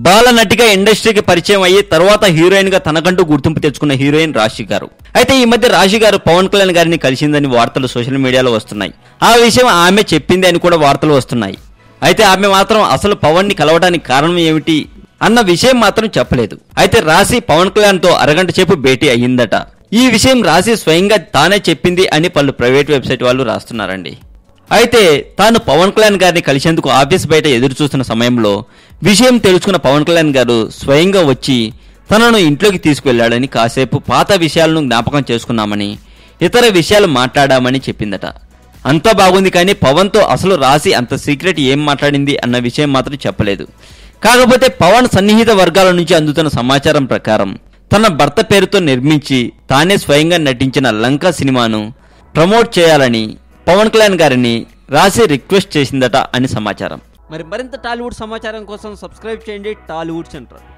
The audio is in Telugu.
బాల నటిగా ఇండస్ట్రీకి పరిచయం అయ్యి తర్వాత హీరోయిన్ గా తనకంటూ గుర్తింపు తెచ్చుకున్న హీరోయిన్ రాశి గారు అయితే ఈ మధ్య రాశి గారు పవన్ కళ్యాణ్ గారిని కలిసిందని వార్తలు సోషల్ మీడియాలో వస్తున్నాయి ఆ విషయం ఆమె చెప్పింది అని కూడా వార్తలు వస్తున్నాయి అయితే ఆమె మాత్రం అసలు పవన్ ని కలవడానికి కారణం ఏమిటి అన్న విషయం మాత్రం చెప్పలేదు అయితే రాశి పవన్ కళ్యాణ్ తో అరగంట సేపు భేటీ అయ్యిందట ఈ విషయం రాశి స్వయంగా తానే చెప్పింది అని పలు ప్రైవేట్ వెబ్సైట్ వాళ్ళు రాస్తున్నారండి అయితే తాను పవన్ కళ్యాణ్ గారిని కలిసేందుకు ఆఫీస్ బయట ఎదురు చూస్తున్న సమయంలో విషయం తెలుసుకున్న పవన్ కళ్యాణ్ గారు స్వయంగా వచ్చి తనను ఇంట్లోకి తీసుకువెళ్లాడని కాసేపు పాత విషయాలను జ్ఞాపకం చేసుకున్నామని ఇతర విషయాలు మాట్లాడామని చెప్పిందట అంతా బాగుంది కానీ పవన్తో అసలు రాసి అంత సీక్రెట్ ఏం మాట్లాడింది అన్న విషయం మాత్రం చెప్పలేదు కాకపోతే పవన్ సన్నిహిత వర్గాల నుంచి అందుతున్న సమాచారం ప్రకారం తన భర్త పేరుతో నిర్మించి తానే స్వయంగా నటించిన లంక సినిమాను ప్రమోట్ చేయాలని పవన్ కళ్యాణ్ గారిని రాసి రిక్వెస్ట్ చేసిందట అని సమాచారం మరి మరింత టాలీవుడ్ సమాచారం కోసం సబ్స్క్రైబ్ చేయండి టాలీవుడ్ సెంటర్